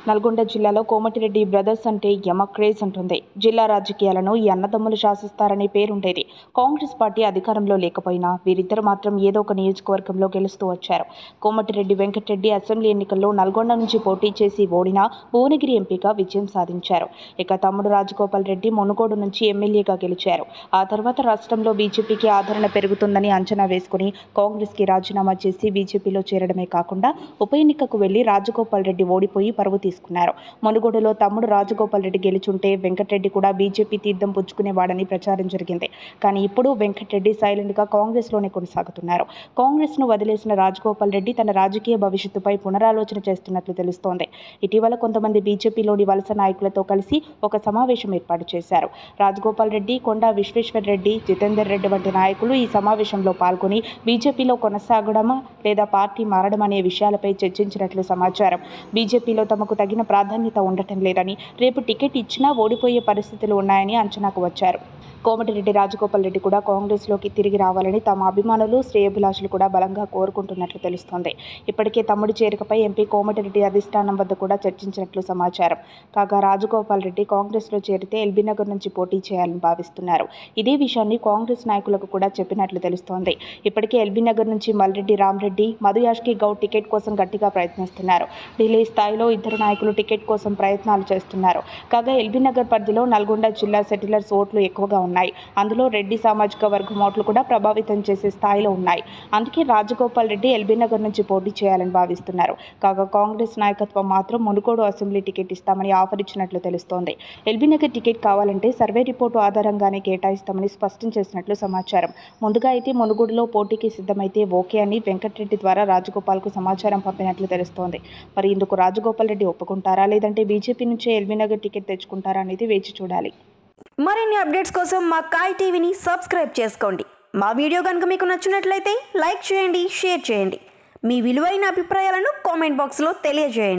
నల్గొండ జిల్లాలో కోమటిరెడ్డి బ్రదర్స్ అంటే యమ క్రేజ్ ఉంటుంది జిల్లా రాజకీయాలను ఈ అన్నదమ్ములు శాసిస్తారనే పేరుండేది కాంగ్రెస్ పార్టీ అధికారంలో లేకపోయినా వీరిద్దరు మాత్రం ఏదో ఒక నియోజకవర్గంలో గెలుస్తూ వచ్చారు కోమటిరెడ్డి వెంకటరెడ్డి అసెంబ్లీ ఎన్నికల్లో నల్గొండ నుంచి పోటీ చేసి ఓడినా భువనగిరి ఎంపీగా విజయం సాధించారు ఇక తమ్ముడు రాజగోపాల్ రెడ్డి మునుగోడు నుంచి ఎమ్మెల్యేగా గెలిచారు ఆ తర్వాత రాష్ట్రంలో బీజేపీకి ఆదరణ పెరుగుతుందని అంచనా వేసుకుని కాంగ్రెస్కి రాజీనామా చేసి బీజేపీలో చేరడమే కాకుండా ఉప ఎన్నికకు వెళ్లి రాజగోపాల్ రెడ్డి ఓడిపోయి పరువు తీసుకున్నారు మునుగోడులో తమ్ముడు రాజగోపాల్ రెడ్డి గెలుచుంటే వెంకటరెడ్డి కూడా బీజేపీ తీర్థం పుచ్చుకునేవాడని ప్రచారం జరిగింది కానీ ఇప్పుడు వెంకటరెడ్డి సైలెంట్గా కాంగ్రెస్లోనే కొనసాగుతున్నారు కాంగ్రెస్ను వదిలేసిన రాజగోపాల్ రెడ్డి తన రాజకీయ భవిష్యత్తుపై పునరాలోచన చేస్తున్నట్లు తెలుస్తోంది ఇటీవల కొంతమంది బీజేపీలోని వలస నాయకులతో కలిసి ఒక సమావేశం ఏర్పాటు చేశారు రాజగోపాల్ రెడ్డి కొండా విశ్వేశ్వర్ రెడ్డి జితేందర్ రెడ్డి వంటి నాయకులు ఈ సమావేశంలో పాల్గొని బీజేపీలో కొనసాగడమా లేదా పార్టీ మారడం అనే విషయాలపై చర్చించినట్లు సమాచారం బీజేపీలో తమకు తగిన ప్రాధాన్యత ఉండటం లేదని రేపు టికెట్ ఇచ్చినా ఓడిపోయే పరిస్థితులు ఉన్నాయని అంచనాకు వచ్చారు కోమటిరెడ్డి రాజగోపాల్ రెడ్డి కూడా కాంగ్రెస్లోకి తిరిగి రావాలని తమ అభిమానులు శ్రేయభిలాషులు కూడా బలంగా కోరుకుంటున్నట్లు తెలుస్తోంది ఇప్పటికే తమ్ముడి చేరికపై ఎంపీ కోమటిరెడ్డి అధిష్టానం వద్ద కూడా చర్చించినట్లు సమాచారం కాగా రాజగోపాల్ రెడ్డి కాంగ్రెస్లో చేరితే ఎల్బీనగర్ నుంచి పోటీ చేయాలని భావిస్తున్నారు ఇదే విషయాన్ని కాంగ్రెస్ నాయకులకు కూడా చెప్పినట్లు తెలుస్తోంది ఇప్పటికే ఎల్బీనగర్ నుంచి మల్రెడ్డి రామ్రెడ్డి మధు యాష్కి గౌడ్ టికెట్ కోసం గట్టిగా ప్రయత్నిస్తున్నారు ఢిల్లీ స్థాయిలో ఇద్దరు నాయకులు టికెట్ కోసం ప్రయత్నాలు చేస్తున్నారు కాగా ఎల్బీనగర్ పరిధిలో నల్గొండ జిల్లా సెటిలర్స్ ఓట్లు ఎక్కువగా ఉన్నాయి అందులో రెడ్డి సామాజిక వర్గం ఓట్లు కూడా ప్రభావితం చేసే స్థాయిలో ఉన్నాయి అందుకే రాజగోపాల్ రెడ్డి ఎల్బీనగర్ నుంచి పోటీ చేయాలని భావిస్తున్నారు కాగా కాంగ్రెస్ నాయకత్వం మాత్రం మునుగోడు అసెంబ్లీ టికెట్ ఇస్తామని ఆఫర్ ఇచ్చినట్లు తెలుస్తోంది ఎల్బీనగర్ టికెట్ కావాలంటే సర్వే రిపోర్టు ఆధారంగానే కేటాయిస్తామని స్పష్టం చేసినట్లు సమాచారం ముందుగా అయితే మునుగోడులో పోటీకి సిద్ధమైతే ఓకే అని వెంకటరెడ్డి ద్వారా రాజగోపాల్కు సమాచారం పంపినట్లు తెలుస్తోంది మరి ఇందుకు రాజగోపాల్ రెడ్డి ఒప్పుకుంటారా లేదంటే బీజేపీ నుంచే ఎల్బీనగర్ టికెట్ తెచ్చుకుంటారా అనేది వేచి చూడాలి మరిన్ని అప్డేట్స్ కోసం మా కాయ్ టీవీని సబ్స్క్రైబ్ చేసుకోండి మా వీడియో కనుక మీకు నచ్చినట్లయితే లైక్ చేయండి షేర్ చేయండి మీ విలువైన అభిప్రాయాలను కామెంట్ బాక్స్లో తెలియజేయండి